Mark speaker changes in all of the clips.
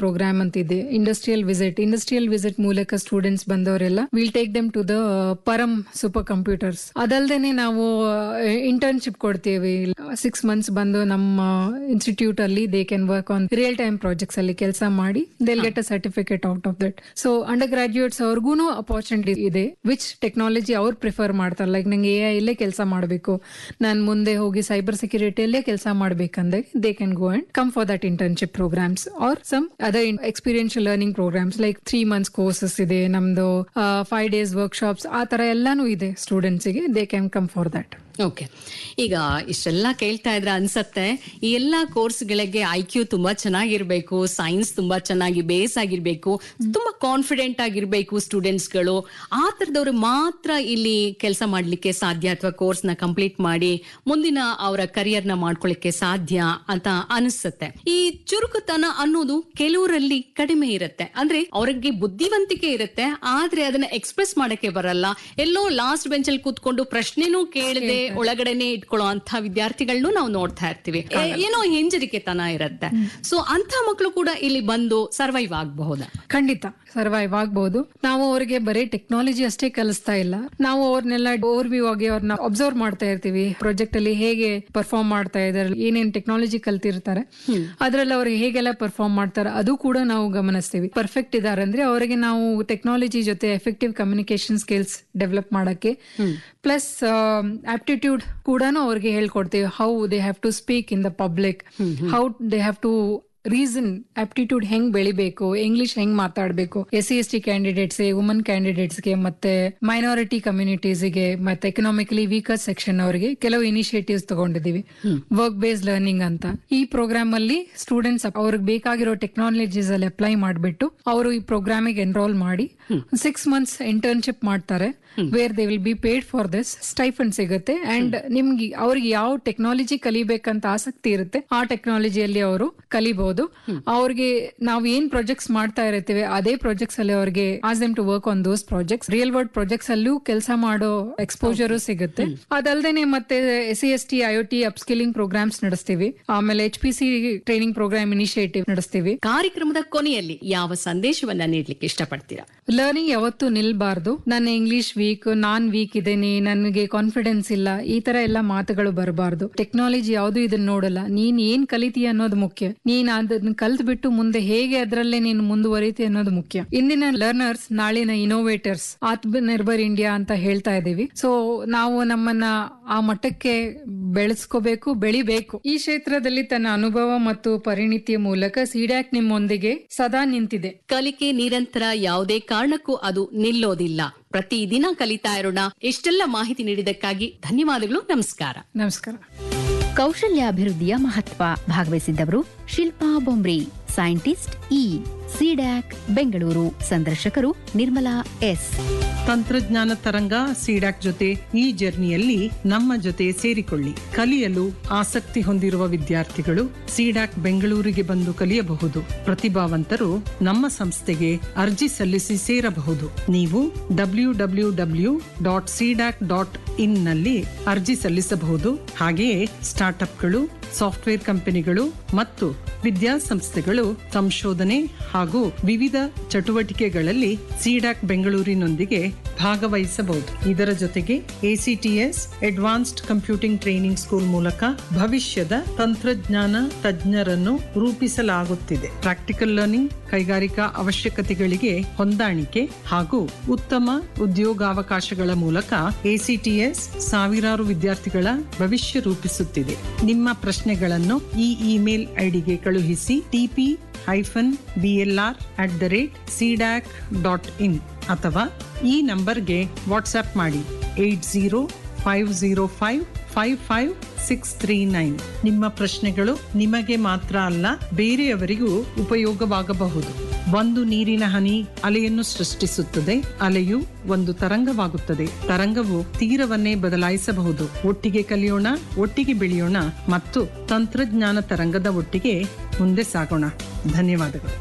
Speaker 1: program ಅಂತ ಇದೆ industrial visit industrial visit ಮೂಲಕ ಸ್ಟೂಡೆಂಟ್ಸ್ ಬಂದವರೆಲ್ಲ will take them to the Param supercomputers ಅದಲ್ದೇನೆ ನಾವು ಇಂಟರ್ನ್ಶಿಪ್ ಕೊಡ್ತೀವಿ ಸಿಕ್ಸ್ ಮಂತ್ಸ್ ಬಂದು ನಮ್ಮ ಇನ್ಸ್ಟಿಟ್ಯೂಟ್ ಅಲ್ಲಿ they can work on real time projects ಅಲ್ಲಿ ಕೆಲಸ ಮಾಡಿ they'll get a certificate out of that so undergraduates ಅವ್ರಿಗೂ ಅಪಾರ್ಚುನಿಟಿ ಇದೆ ವಿಚ್ ಟೆಕ್ನಾಲಜಿ ಅವ್ರು ಪ್ರಿಫರ್ ಮಾಡ್ತಾರೆ ಲೈಕ್ ನಂಗೆ ಎ ಇಲ್ಲೇ ಕೆಲಸ ಮಾಡಬೇಕು ನಾನು ಮುಂದೆ ಹೋಗಿ ಸೈಬರ್ ಸೆಕ್ಯೂರಿಟಿಯಲ್ಲೇ ಕೆಲಸ ಮಾಡ್ಬೇಕಂದ್ರೆ they can go and come for that internship programs are some other experiential learning programs like three months courses ಇದೆ ನಮ್ದು ಫೈವ್ ಡೇಸ್ ವರ್ಕ್ಶಾಪ್ಸ್ ಆ ತರ ಎಲ್ಲಾನು ಇದೆ ಸ್ಟೂಡೆಂಟ್ಸ್ ಗೆ they can come for that
Speaker 2: okay ಈಗ ಇಷ್ಟೆಲ್ಲ ಕೇಳ್ತಾ ಇದ್ರೆ ಅನ್ಸತ್ತೆ ಈ ಎಲ್ಲಾ ಕೋರ್ಸ್ಗಳಿಗೆ ಐ ಕ್ಯೂ ತುಂಬಾ ಚೆನ್ನಾಗಿರ್ಬೇಕು ಸೈನ್ಸ್ ತುಂಬಾ ಚೆನ್ನಾಗಿ ಬೇಸ್ ಆಗಿರ್ಬೇಕು ತುಂಬಾ ಕಾನ್ಫಿಡೆಂಟ್ ಆಗಿರ್ಬೇಕು ಸ್ಟೂಡೆಂಟ್ಸ್ಗಳು ಆ ತರದವ್ರು ಮಾತ್ರ ಇಲ್ಲಿ ಕೆಲಸ ಮಾಡ್ಲಿಕ್ಕೆ ಸಾಧ್ಯ ಅಥವಾ ಕೋರ್ಸ್ ನ ಕಂಪ್ಲೀಟ್ ಮಾಡಿ ಮುಂದಿನ ಅವರ ಕರಿಯರ್ ನ ಮಾಡ್ಕೊಳ್ಳಿಕ್ಕೆ ಸಾಧ್ಯ ಅಂತ ಅನಿಸುತ್ತೆ ಈ ಚುರುಕುತನ ಅನ್ನೋದು ಕೆಲವರಲ್ಲಿ ಕಡಿಮೆ ಇರುತ್ತೆ ಅಂದ್ರೆ ಅವ್ರಿಗೆ ಬುದ್ಧಿವಂತಿಕೆ ಇರುತ್ತೆ ಆದ್ರೆ ಅದನ್ನ ಎಕ್ಸ್ಪ್ರೆಸ್ ಮಾಡಕ್ಕೆ ಬರಲ್ಲ ಎಲ್ಲೋ ಲಾಸ್ಟ್ ಬೆಂಚ್ ಅಲ್ಲಿ ಕೂತ್ಕೊಂಡು ಪ್ರಶ್ನೆನೂ ಕೇಳದೆ ಒಳಗಡೆನೆ ಇಟ್ಕೊಳ್ಳೋ ಅಂತ ವಿದ್ಯಾರ್ಥಿಗಳನ್ನೂ ನಾವು ನೋಡ್ತಾ ಇರ್ತೀವಿ ಏ- ಏನೋ ಹಿಂಜರಿಕೆತನ ಇರುತ್ತೆ ಸೊ ಅಂತ ಮಕ್ಕಳು ಕೂಡ ಇಲ್ಲಿ ಬಂದು ಸರ್ವೈವ್ ಆಗಬಹುದಾ
Speaker 1: ಖಂಡಿತ ಸರ್ವೈವ್ ಆಗ್ಬಹುದು ನಾವು ಅವ್ರಿಗೆ ಬರೀ ಟೆಕ್ನಾಲಜಿ ಅಷ್ಟೇ ಕಲಿಸ್ತಾ ಇಲ್ಲ ನಾವು ಅವ್ರನ್ನೆಲ್ಲ ಓವರ್ ವ್ಯೂ ಆಗಿ ಅವ್ರನ್ನ ಅಬ್ಸರ್ವ್ ಮಾಡ್ತಾ ಇರ್ತೀವಿ ಪ್ರಾಜೆಕ್ಟ್ ಅಲ್ಲಿ ಹೇಗೆ ಪರ್ಫಾರ್ಮ್ ಮಾಡ್ತಾ ಇದಾರೆ ಏನೇನ್ ಟೆಕ್ನಾಲಜಿ ಕಲ್ತಿರ್ತಾರೆ ಅದ್ರಲ್ಲಿ ಅವ್ರು ಹೇಗೆಲ್ಲ ಪರ್ಫಾರ್ಮ್ ಮಾಡ್ತಾರೆ ಅದು ಕೂಡ ನಾವು ಗಮನಿಸ್ತೀವಿ ಪರ್ಫೆಕ್ಟ್ ಇದಾರೆ ಅಂದ್ರೆ ಅವರಿಗೆ ನಾವು ಟೆಕ್ನಾಲಜಿ ಜೊತೆ ಎಫೆಕ್ಟಿವ್ ಕಮ್ಯುನಿಕೇಶನ್ ಸ್ಕಿಲ್ಸ್ ಡೆವಲಪ್ ಮಾಡಕ್ಕೆ ಪ್ಲಸ್ ಆಪ್ಟಿಟ್ಯೂಡ್ ಕೂಡ ಅವ್ರಿಗೆ ಹೇಳ್ಕೊಡ್ತೀವಿ how they have to speak in the public how they have to reason aptitude ಹೆಂಗ್ ಬೆಳಿಬೇಕು ಇಂಗ್ಲಿಷ್ ಹೆಂಗ್ ಮಾತಾಡಬೇಕು S C S T candidates woman ಕ್ಯಾಂಡಿಡೇಟ್ಸ್ಗೆ ಮತ್ತೆ ಮೈನಾರಿಟಿ ಕಮ್ಯುನಿಟೀಸ್ಗೆ ಮತ್ತೆ ಎಕನಾಮಿಕಲಿ ವೀಕರ್ ಸೆಕ್ಷನ್ ಅವರಿಗೆ ಕೆಲವು ಇನಿಷಿಯೇಟಿವ್ಸ್ ತಗೊಂಡಿದೀವಿ ವರ್ಕ್ ಬೇಸ್ ಲರ್ನಿಂಗ್ ಅಂತ ಈ ಪ್ರೋಗ್ರಾಮ್ ಅಲ್ಲಿ ಸ್ಟೂಡೆಂಟ್ಸ್ ಅವ್ರಿಗೆ ಬೇಕಾಗಿರೋ ಟೆಕ್ನಾಲಜೀಸ್ ಅಲ್ಲಿ ಅಪ್ಲೈ ಮಾಡಿಬಿಟ್ಟು ಅವರು ಈ ಪ್ರೋಗ್ರಾಮಿಗೆ ಎನ್ರೋಲ್ ಮಾಡಿ ಸಿಕ್ಸ್ ಮಂತ್ಸ್ ಇಂಟರ್ನ್ಶಿಪ್ ಮಾಡ್ತಾರೆ where they will be paid for this stipend ಸಿಗುತ್ತೆ ಅಂಡ್ ನಿಮ್ಗೆ ಅವ್ರಿಗೆ ಯಾವ ಟೆಕ್ನಾಲಜಿ ಕಲಿಬೇಕಂತ ಆಸಕ್ತಿ ಇರುತ್ತೆ ಆ ಟೆಕ್ನಾಲಜಿಯಲ್ಲಿ ಅವರು ಕಲಿಬಹುದು ಅವ್ರಿಗೆ ನಾವು ಏನ್ ಪ್ರಾಜೆಕ್ಟ್ಸ್ ಮಾಡ್ತಾ ಇರ್ತೀವಿ ಅದೇ ಪ್ರಾಜೆಕ್ಟ್ಸ್ ಅಲ್ಲಿ ಅವ್ರಿಗೆ as them to work on those projects real world projects ಅಲ್ಲೂ ಕೆಲಸ ಮಾಡೋ ಎಕ್ಸ್ಪೋಜರು ಸಿಗುತ್ತೆ ಅದಲ್ದೇನೆ ಮತ್ತೆ S C S T I T upskilling programs ನಡೆಸ್ತೀವಿ ಆಮೇಲೆ H P C training program initiative ನಡೆಸ್ತೀವಿ
Speaker 2: ಕಾರ್ಯಕ್ರಮದ ಕೊನೆಯಲ್ಲಿ ಯಾವ ಸಂದೇಶವನ್ನ ನೀಡ್ಲಿಕ್ಕೆ ಇಷ್ಟಪಡ್ತೀರಾ
Speaker 1: ಲರ್ನಿಂಗ್ ಯಾವತ್ತೂ ನಿಲ್ಬಾರ್ದು ನನ್ನ ಇಂಗ್ಲಿಷ್ ವೀಕ್ ನಾನ್ ವೀಕ್ ಇದ್ದೇನೆ ನನಗೆ ಕಾನ್ಫಿಡೆನ್ಸ್ ಇಲ್ಲ ಈ ತರ ಎಲ್ಲ ಮಾತುಗಳು ಬರಬಾರ್ದು ಟೆಕ್ನಾಲಜಿ ಯಾವುದು ಇದನ್ನ ನೋಡಲ್ಲ ನೀನ್ ಏನ್ ಕಲಿತೀಯ ಅನ್ನೋದು ಮುಖ್ಯ ನೀನ್ ಅದನ್ನ ಕಲ್ತ್ ಬಿಟ್ಟು ಮುಂದೆ ಹೇಗೆ ಅದರಲ್ಲೇ ನೀನು ಮುಂದುವರಿತಿ ಅನ್ನೋದು ಮುಖ್ಯ ಇಂದಿನ ಲರ್ನರ್ಸ್ ನಾಳಿನ ಇನೋವೇಟರ್ಸ್ ಆತ್ಮನಿರ್ಭರ್ ಇಂಡಿಯಾ ಅಂತ ಹೇಳ್ತಾ ಇದೀವಿ ಸೊ ನಾವು ನಮ್ಮನ್ನ ಆ ಮಟ್ಟಕ್ಕೆ ಬೆಳೆಸ್ಕೋಬೇಕು ಬೆಳಿಬೇಕು ಈ ಕ್ಷೇತ್ರದಲ್ಲಿ ತನ್ನ ಅನುಭವ ಮತ್ತು ಪರಿಣಿತಿಯ ಮೂಲಕ ಸಿಡ್ಯಾಕ್ ನಿಮ್ಮೊಂದಿಗೆ ಸದಾ ನಿಂತಿದೆ
Speaker 2: ಕಲಿಕೆ ನಿರಂತರ ಯಾವುದೇ ಕಾರಣಕ್ಕೂ ಅದು ನಿಲ್ಲೋದಿಲ್ಲ ಪ್ರತಿದಿನ ಕಲಿತಾ ಇರೋಣ ಇಷ್ಟೆಲ್ಲ ಮಾಹಿತಿ ನೀಡಿದಕ್ಕಾಗಿ ಧನ್ಯವಾದಗಳು ನಮಸ್ಕಾರ
Speaker 1: ನಮಸ್ಕಾರ
Speaker 3: ಕೌಶಲ್ಯಾಭಿವೃದ್ಧಿಯ ಮಹತ್ವ ಭಾಗವಹಿಸಿದ್ದವರು Shilpa Bombri scientist E CDAC Bengaluru ಸಂದರ್ಶಕರು ನಿರ್ಮಲಾ ಎಸ್
Speaker 4: ತಂತ್ರಜ್ಞಾನ ತರಂಗ ಸಿಡಾಕ್ ಜೊತೆ ಈ ಜರ್ನಿಯಲ್ಲಿ ನಮ್ಮ ಜೊತೆ ಸೇರಿಕೊಳ್ಳಿ ಕಲಿಯಲು ಆಸಕ್ತಿ ಹೊಂದಿರುವ ವಿದ್ಯಾರ್ಥಿಗಳು ಸಿಡಾಕ್ ಬೆಂಗಳೂರಿಗೆ ಬಂದು ಕಲಿಯಬಹುದು ಪ್ರತಿಭಾವಂತರು ನಮ್ಮ ಸಂಸ್ಥೆಗೆ ಅರ್ಜಿ ಸಲ್ಲಿಸಿ ಸೇರಬಹುದು ನೀವು W W W dot CDAC dot in ನಲ್ಲಿ ಅರ್ಜಿ ಸಲ್ಲಿಸಬಹುದು ಹಾಗೆಯೇ ಸ್ಟಾರ್ಟ್ಅಪ್ಗಳು ಸಾಫ್ಟ್ವೇರ್ ಕಂಪನಿಗಳು ಮತ್ತು ವಿದ್ಯಾಸಂಸ್ಥೆಗಳು ಸಂಶೋಧನೆ ಹಾಗೂ ವಿವಿಧ ಚಟುವಟಿಕೆಗಳಲ್ಲಿ ಸಿಡಾಕ್ ಬೆಂಗಳೂರಿನೊಂದಿಗೆ ಭಾಗವಹಿಸಬಹುದು ಇದರ ಜೊತೆಗೆ ACTS advanced computing training school ಮೂಲಕ ಭವಿಷ್ಯದ ತಂತ್ರಜ್ಞಾನ ತಜ್ಞರನ್ನು ರೂಪಿಸಲಾಗುತ್ತಿದೆ ಪ್ರಾಕ್ಟಿಕಲ್ ಲರ್ನಿಂಗ್ ಕೈಗಾರಿಕಾ ಅವಶ್ಯಕತೆಗಳಿಗೆ ಹೊಂದಾಣಿಕೆ ಹಾಗೂ ಉತ್ತಮ ಉದ್ಯೋಗಾವಕಾಶಗಳ ಮೂಲಕ ಎಸಿಟಿಎಸ್ ಸಾವಿರಾರು ವಿದ್ಯಾರ್ಥಿಗಳ ಭವಿಷ್ಯ ರೂಪಿಸುತ್ತಿದೆ ನಿಮ್ಮ ಪ್ರಶ್ನೆಗಳನ್ನು ಈ ಇಮೇಲ್ ಐಡಿಗೆ ಕಳುಹಿಸಿ TP hyphen BLR at the rate CDAC dot in ಅಥವಾ ಈ ನಂಬರ್ಗೆ ವಾಟ್ಸ್ಆಪ್ ಮಾಡಿ eight zero five zero five five five six three nine ನಿಮ್ಮ ಪ್ರಶ್ನೆಗಳು ನಿಮಗೆ ಮಾತ್ರ ಅಲ್ಲ ಬೇರೆಯವರಿಗೂ ಉಪಯೋಗವಾಗಬಹುದು ಒಂದು ನೀರಿನ ಹನಿ ಅಲೆಯನ್ನು ಸೃಷ್ಟಿಸುತ್ತದೆ ಅಲೆಯು ಒಂದು ತರಂಗವಾಗುತ್ತದೆ ತರಂಗವು ತೀರವನ್ನೇ ಬದಲಾಯಿಸಬಹುದು ಒಟ್ಟಿಗೆ ಕಲಿಯೋಣ ಒಟ್ಟಿಗೆ ಬೆಳೆಯೋಣ ಮತ್ತು ತಂತ್ರಜ್ಞಾನ ತರಂಗದ ಒಟ್ಟಿಗೆ ಮುಂದೆ ಸಾಗೋಣ ಧನ್ಯವಾದಗಳು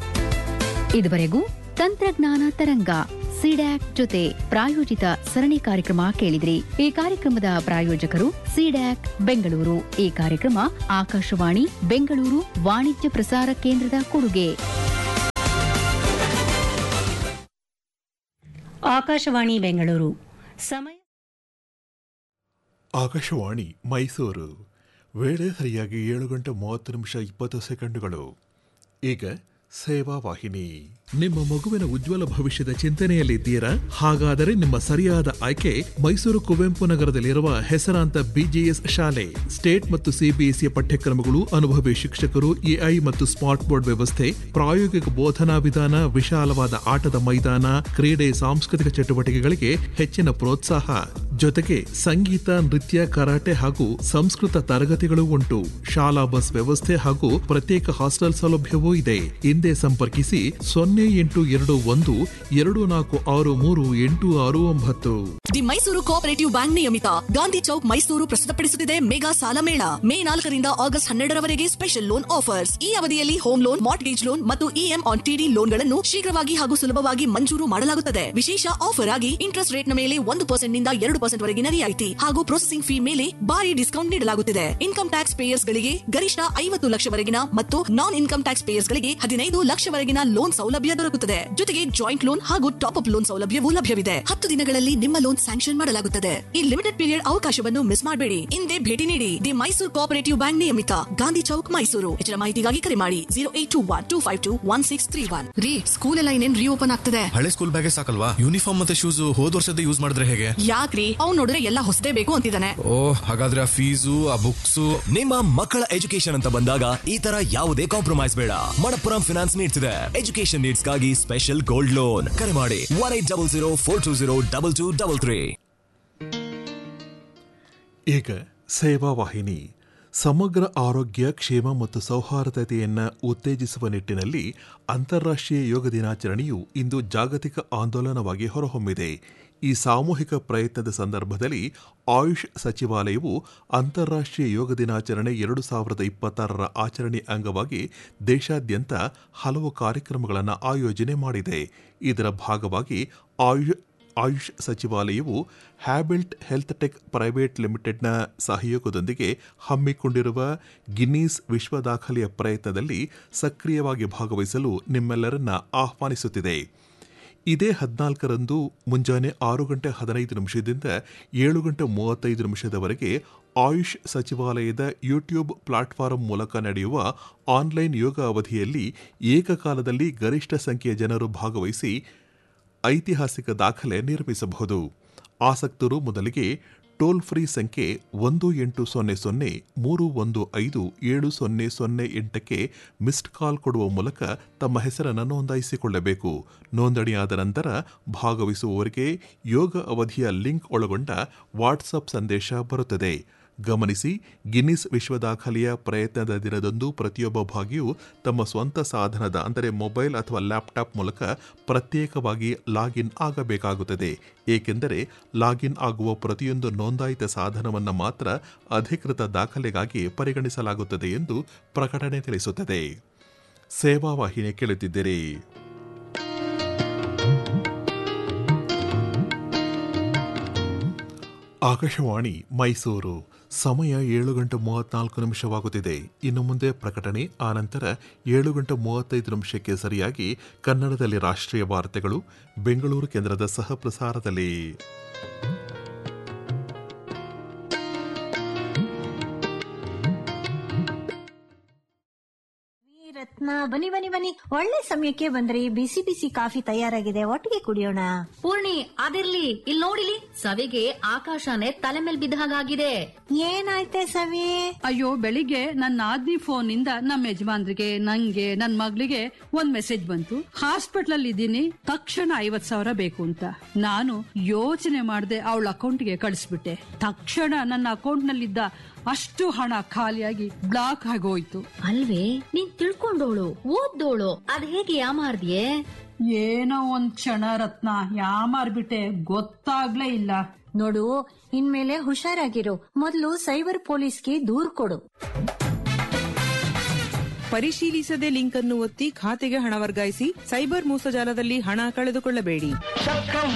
Speaker 3: ಇದುವರೆಗೂ ತಂತ್ರಜ್ಞಾನ ತರಂಗ ಸಿಡ್ಯಾಕ್ ಜೊತೆ ಪ್ರಾಯೋಜಿತ ಸರಣಿ ಕಾರ್ಯಕ್ರಮ ಕೇಳಿದ್ರಿ ಈ ಕಾರ್ಯಕ್ರಮದ ಪ್ರಾಯೋಜಕರು ಸಿಡ್ಯಾಕ್ ಬೆಂಗಳೂರು ಈ ಕಾರ್ಯಕ್ರಮ ಆಕಾಶವಾಣಿ ಬೆಂಗಳೂರು ವಾಣಿಜ್ಯ ಪ್ರಸಾರ ಕೇಂದ್ರದ ಕೊಡುಗೆ
Speaker 5: ಆಕಾಶವಾಣಿ ಬೆಂಗಳೂರು ಸಮಯ
Speaker 6: ಆಕಾಶವಾಣಿ ಮೈಸೂರು ವೇಳೆ ಸರಿಯಾಗಿ ಏಳು ಗಂಟೆ ಮೂವತ್ತು ನಿಮಿಷ ಇಪ್ಪತ್ತು ಸೆಕೆಂಡುಗಳು ಈಗ ಸೇವಾ ವಾಹಿನಿ ನಿಮ್ಮ ಮಗುವಿನ ಉಜ್ವಲ ಭವಿಷ್ಯದ ಚಿಂತನೆಯಲ್ಲಿದ್ದೀರಾ ಹಾಗಾದರೆ ನಿಮ್ಮ ಸರಿಯಾದ ಆಯ್ಕೆ ಮೈಸೂರು ಕುವೆಂಪು ನಗರದಲ್ಲಿರುವ ಹೆಸರಾಂತ ಬಿಜಿಎಸ್ ಶಾಲೆ ಸ್ಟೇಟ್ ಮತ್ತು ಸಿಬಿಎಸ್ಇ ಪಠ್ಯಕ್ರಮಗಳು ಅನುಭವಿ ಶಿಕ್ಷಕರು ಎಐ ಮತ್ತು ಸ್ಮಾರ್ಟ್ ಬೋರ್ಡ್ ವ್ಯವಸ್ಥೆ ಪ್ರಾಯೋಗಿಕ ಬೋಧನಾ ವಿಧಾನ ವಿಶಾಲವಾದ ಆಟದ ಮೈದಾನ ಕ್ರೀಡೆ ಸಾಂಸ್ಕೃತಿಕ ಚಟುವಟಿಕೆಗಳಿಗೆ ಹೆಚ್ಚಿನ ಪ್ರೋತ್ಸಾಹ ಜೊತೆಗೆ ಸಂಗೀತ ನೃತ್ಯ ಕರಾಟೆ ಹಾಗೂ ಸಂಸ್ಕೃತ ತರಗತಿಗಳು ಉಂಟು ಶಾಲಾ ಬಸ್ ವ್ಯವಸ್ಥೆ ಹಾಗೂ ಪ್ರತ್ಯೇಕ ಹಾಸ್ಟೆಲ್ ಸೌಲಭ್ಯವೂ ಇದೆ ಹಿಂದೆ ಸಂಪರ್ಕಿಸಿ ಸೊನ್ನೆ ಎಂಟು ಎರಡು ಒಂದು ಎರಡು ನಾಲ್ಕು ಆರು ಮೂರು ಎಂಟು ಆರು ಒಂಬತ್ತು
Speaker 7: ದಿ ಮೈಸೂರು ಕೋಆಪರೇಟಿವ್ ಬ್ಯಾಂಕ್ ನಿಯಮಿತ ಗಾಂಧಿ ಚೌಕ್ ಮೈಸೂರು ಪ್ರಸ್ತುತಪಡಿಸುತ್ತಿದೆ ಮೆಗಾ ಸಾಲ ಮೇಳ ಮೇ ನಾಲ್ಕರಿಂದ ಆಗಸ್ಟ್ ಹನ್ನೆರಡರವರೆಗೆ ಸ್ಪೆಷಲ್ ಲೋನ್ ಆಫರ್ಸ್ ಈ ಅವಧಿಯಲ್ಲಿ ಹೋಮ್ ಲೋನ್ ಮಾರ್ಟ್ಗೇಜ್ ಲೋನ್ ಮತ್ತು ಇಎಂ ಆನ್ ಟಿಡಿ ಲೋನ್ಗಳನ್ನು ಶೀಘ್ರವಾಗಿ ಹಾಗೂ ಸುಲಭವಾಗಿ ಮಂಜೂರು ಮಾಡಲಾಗುತ್ತದೆ ವಿಶೇಷ ಆಫರ್ ಆಗಿ ಇಂಟ್ರೆಸ್ಟ್ ರೇಟ್ ನ ಮೇಲೆ ಒಂದು ಪರ್ಸೆಂಟ್ ನಿಂದ ಎರಡು ಪರ್ಸೆಂಟ್ ವರೆಗಿನ ರಿಯಾಯಿತಿ ಹಾಗೂ ಪ್ರೊಸೆಸಿಂಗ್ ಫೀ ಮೇಲೆ ಭಾರಿ ಡಿಸ್ಕೌಂಟ್ ನೀಡಲಾಗುತ್ತಿದೆ ಇನ್ಕಮ್ ಟ್ಯಾಕ್ಸ್ ಪೇಯರ್ಸ್ ಗಳಿಗೆ ಗರಿಷ್ಠ ಐವತ್ತು ಲಕ್ಷವರೆಗಿನ ಮತ್ತು ನಾನ್ ಇನ್ಕಮ್ ಟ್ಯಾಕ್ಸ್ ಪೇಯರ್ಸ್ ಗಳಿಗೆ ಹದಿನೈದು ಲಕ್ಷವರೆಗಿನ ಲೋನ್ ಸೌಲಭ್ಯ ದೊರಕುತ್ತದೆ ಜೊತೆಗೆ ಜಾಯಿಂಟ್ ಲೋನ್ ಹಾಗೂ ಟಾಪ್ ಅಪ್ ಲೋನ್ ಸೌಲಭ್ಯವೂ ಲಭ್ಯವಿದೆ ಹತ್ತು ದಿನಗಳಲ್ಲಿ ನಿಮ್ಮ ಲೋನ್ ಸ್ಯಾಂಕ್ಷನ್ ಮಾಡಲಾಗುತ್ತದೆ ಈ ಲಿಮಿಟೆಡ್ ಪೀರಿಯಡ್ ಅವಕಾಶವನ್ನು ಮಿಸ್ ಮಾಡಬೇಡಿ ಹಿಂದೆ ಭೇಟಿ ನೀಡಿ ದಿ ಮೈಸೂರು ಕೋಆಪರೇಟಿವ್ ಬ್ಯಾಂಕ್ ನಿಯಮಿತ ಗಾಂಧಿ ಚೌಕ್ ಮೈಸೂರು ಹೆಚ್ಚಿನ ಮಾಹಿತಿಗಾಗಿ ಕರೆ ಮಾಡಿ zero eight two one two five two one six three one ರೀ ಸ್ಕೂಲ್ ಎಲ್ಲ ಇನ್ನೇನ್ ರೀಓಪನ್ ಆಗ್ತದೆ
Speaker 8: ಹಳೆ ಸ್ಕೂಲ್ ಬ್ಯಾಗೆ ಸಾಕಲ್ವಾ ಯೂನಿಫಾರ್ಮ್ ಮತ್ತೆ ಶೂಸ್ ಹೋದ್ ವರ್ಷದ ಯೂಸ್ ಮಾಡಿದ್ರೆ ಹೇಗೆ
Speaker 7: ಯಾಕ್ರಿ ಅವ್ನು ನೋಡಿದ್ರೆ ಎಲ್ಲ ಹೊಸದೇ ಬೇಕು ಅಂತಿದ್ದಾನೆ
Speaker 8: ಓ ಹಾಗಾದ್ರೆ ಆ ಫೀಸು ಆ ಬುಕ್ಸು
Speaker 9: ನಿಮ್ಮ ಮಕ್ಕಳ ಎಜುಕೇಶನ್ ಅಂತ ಬಂದಾಗ ಈ ತರ ಯಾವುದೇ ಕಾಂಪ್ರಮೈಸ್ ಬೇಡ ಮಣಪ್ಪುರಂ ಫಿನಾನ್ಸ್ ನೀಡ್ತಿದೆ ಎಜುಕೇಶನ್ ನೀಡ್ಸ್ಗಾಗಿ ಸ್ಪೆಷಲ್ ಗೋಲ್ಡ್ ಲೋನ್ ಕರೆ ಮಾಡಿ one eight double zero four two zero double two double three
Speaker 6: ಈಗ ಸೇವಾ ವಾಹಿನಿ ಸಮಗ್ರ ಆರೋಗ್ಯ ಕ್ಷೇಮ ಮತ್ತು ಸೌಹಾರ್ದತೆಯನ್ನು ಉತ್ತೇಜಿಸುವ ನಿಟ್ಟಿನಲ್ಲಿ ಅಂತಾರಾಷ್ಟ್ರೀಯ ಯೋಗ ದಿನಾಚರಣೆಯು ಇಂದು ಜಾಗತಿಕ ಆಂದೋಲನವಾಗಿ ಹೊರಹೊಮ್ಮಿದೆ ಈ ಸಾಮೂಹಿಕ ಪ್ರಯತ್ನದ ಸಂದರ್ಭದಲ್ಲಿ ಆಯುಷ್ ಸಚಿವಾಲಯವು ಅಂತಾರಾಷ್ಟ್ರೀಯ ಯೋಗ ದಿನಾಚರಣೆ ಎರಡು ಸಾವಿರದ ಇಪ್ಪತ್ತಾರರ ಆಚರಣೆ ಅಂಗವಾಗಿ ದೇಶಾದ್ಯಂತ ಹಲವು ಕಾರ್ಯಕ್ರಮಗಳನ್ನು ಆಯೋಜನೆ ಮಾಡಿದೆ ಇದರ ಭಾಗವಾಗಿ ಆಯು ಆಯುಷ್ ಸಚಿವಾಲಯವು ಹ್ಯಾಬಿಲ್ಟ್ ಹೆಲ್ತ್ ಟೆಕ್ ಪ್ರೈವೇಟ್ ಲಿಮಿಟೆಡ್ನ ಸಹಯೋಗದೊಂದಿಗೆ ಹಮ್ಮಿಕೊಂಡಿರುವ ಗಿನ್ನೀಸ್ ವಿಶ್ವ ದಾಖಲೆಯ ಪ್ರಯತ್ನದಲ್ಲಿ ಸಕ್ರಿಯವಾಗಿ ಭಾಗವಹಿಸಲು ನಿಮ್ಮೆಲ್ಲರನ್ನ ಆಹ್ವಾನಿಸುತ್ತಿದೆ ಇದೇ ಹದಿನಾಲ್ಕರಂದು ಮುಂಜಾನೆ ಆರು ಗಂಟೆ ಹದಿನೈದು ನಿಮಿಷದಿಂದ ಏಳು ಗಂಟೆ ಮೂವತ್ತೈದು ನಿಮಿಷದವರೆಗೆ ಆಯುಷ್ ಸಚಿವಾಲಯದ ಯೂಟ್ಯೂಬ್ ಪ್ಲಾಟ್ಫಾರಂ ಮೂಲಕ ನಡೆಯುವ ಆನ್ಲೈನ್ ಯೋಗ ಅವಧಿಯಲ್ಲಿ ಏಕಕಾಲದಲ್ಲಿ ಗರಿಷ್ಠ ಸಂಖ್ಯೆಯ ಜನರು ಭಾಗವಹಿಸಿ ಐತಿಹಾಸಿಕ ದಾಖಲೆ ನಿರ್ಮಿಸಬಹುದು ಆಸಕ್ತರು ಮೊದಲಿಗೆ ಟೋಲ್ ಫ್ರೀ ಸಂಖ್ಯೆ ಒಂದು ಎಂಟು ಸೊನ್ನೆ ಸೊನ್ನೆ ಮೂರು ಒಂದು ಐದು ಏಳು ಸೊನ್ನೆ ಸೊನ್ನೆ ಎಂಟಕ್ಕೆ ಮಿಸ್ಡ್ ಕಾಲ್ ಕೊಡುವ ಮೂಲಕ ತಮ್ಮ ಹೆಸರನ್ನು ನೋಂದಾಯಿಸಿಕೊಳ್ಳಬೇಕು ನೋಂದಣಿಯಾದ ನಂತರ ಭಾಗವಹಿಸುವವರಿಗೆ ಯೋಗ ಅವಧಿಯ ಲಿಂಕ್ ಒಳಗೊಂಡ ವಾಟ್ಸಪ್ ಸಂದೇಶ ಬರುತ್ತದೆ ಗಮನಿಸಿ ಗಿನ್ನಿಸ್ ವಿಶ್ವ ದಾಖಲೆಯ ಪ್ರಯತ್ನದ ದಿನದಂದು ಪ್ರತಿಯೊಬ್ಬ ಭಾಗಿಯು ತಮ್ಮ ಸ್ವಂತ ಸಾಧನದ ಅಂದರೆ ಮೊಬೈಲ್ ಅಥವಾ ಲ್ಯಾಪ್ಟಾಪ್ ಮೂಲಕ ಪ್ರತ್ಯೇಕವಾಗಿ ಲಾಗಿನ್ ಆಗಬೇಕಾಗುತ್ತದೆ ಏಕೆಂದರೆ ಲಾಗಿನ್ ಆಗುವ ಪ್ರತಿಯೊಂದು ನೋಂದಾಯಿತ ಸಾಧನವನ್ನು ಮಾತ್ರ ಅಧಿಕೃತ ದಾಖಲೆಗಾಗಿ ಪರಿಗಣಿಸಲಾಗುತ್ತದೆ ಎಂದು ಪ್ರಕಟಣೆ ತಿಳಿಸುತ್ತದೆ ಸೇವಾ ವಾಹಿನಿ ಕೇಳುತ್ತಿದ್ದೀರಿ ಆಕಾಶವಾಣಿ ಮೈಸೂರು ಸಮಯ ಏಳು ಗಂಟೆ ಮೂವತ್ನಾಲ್ಕು ನಿಮಿಷವಾಗುತ್ತಿದೆ ಇನ್ನು ಮುಂದೆ ಪ್ರಕಟಣೆ ಆನಂತರ ಏಳು ಗಂಟೆ ಮೂವತ್ತೈದು ನಿಮಿಷಕ್ಕೆ ಸರಿಯಾಗಿ ಕನ್ನಡದಲ್ಲಿ ರಾಷ್ಟ್ರೀಯ ವಾರ್ತೆಗಳು ಬೆಂಗಳೂರು ಕೇಂದ್ರದ ಸಹ ಪ್ರಸಾರದಲ್ಲಿ
Speaker 10: ರತ್ನ ಬನ್ನಿ ಬನ್ನಿ ಬನ್ನಿ ಒಳ್ಳೆ ಸಮಯಕ್ಕೆ ಬಂದ್ರಿ ಬಿಸಿ ಬಿಸಿ ಕಾಫಿ ತಯಾರಾಗಿದೆ ಒಟ್ಟಿಗೆ ಕುಡಿಯೋಣ
Speaker 11: ಪೂರ್ಣಿ ಅದಿರ್ಲಿ ಇಲ್ಲಿ ನೋಡಿಲಿ ಸವಿಗೆ ಆಕಾಶನೇ ತಲೆ ಮೇಲ್ ಬಿದ್ದ ಹಾಗಾಗಿದೆ
Speaker 10: ಏನಾಯ್ತೆ ಸವಿ
Speaker 12: ಅಯ್ಯೋ ಬೆಳಿಗ್ಗೆ ನನ್ನ ಆದ್ನಿ ಫೋನ್ ಇಂದ ನಮ್ಮ ಯಜಮಾನ್ರಿಗೆ ನಂಗೆ ನನ್ ಮಗಳಿಗೆ ಒಂದ್ ಮೆಸೇಜ್ ಬಂತು ಹಾಸ್ಪಿಟಲ್ ಅಲ್ಲಿ ಇದ್ದೀನಿ ತಕ್ಷಣ ಐವತ್ ಸಾವಿರ ಬೇಕು ಅಂತ ನಾನು ಯೋಚನೆ ಮಾಡದೆ ಅವಳ ಅಕೌಂಟ್ಗೆ ಕಳಿಸ್ಬಿಟ್ಟೆ ತಕ್ಷಣ ನನ್ನ ಅಕೌಂಟ್ ನಲ್ಲಿದ್ದ ಅಷ್ಟು ಹಣ ಖಾಲಿಯಾಗಿ ಬ್ಲಾಕ್ ಆಗೋಯ್ತು
Speaker 11: ಅಲ್ವೇ ನೀನ್ ತಿಳ್ಕೊಂಡೋಳು ಓದ್ದೋಳು ಅದ್ ಹೇಗೆ ಯಾಮಾರ್ದಿಯೇ
Speaker 12: ಏನೋ ಒಂದ್ ಕ್ಷಣ ರತ್ನ ಯಾಮಾರ್ಬಿಟ್ಟೆ ಗೊತ್ತಾಗ್ಲೇ ಇಲ್ಲ
Speaker 10: ನೋಡು ಇನ್ಮೇಲೆ ಹುಷಾರಾಗಿರು ಮೊದಲು ಸೈಬರ್ ಪೊಲೀಸ್ಗೆ ದೂರ್ ಕೊಡು
Speaker 13: ಪರಿಶೀಲಿಸದೆ ಲಿಂಕ್ ಅನ್ನು ಒತ್ತಿ ಖಾತೆಗೆ ಹಣ ವರ್ಗಾಯಿಸಿ ಸೈಬರ್ ಮೋಸಜಾಲದಲ್ಲಿ ಹಣ ಕಳೆದುಕೊಳ್ಳಬೇಡಿ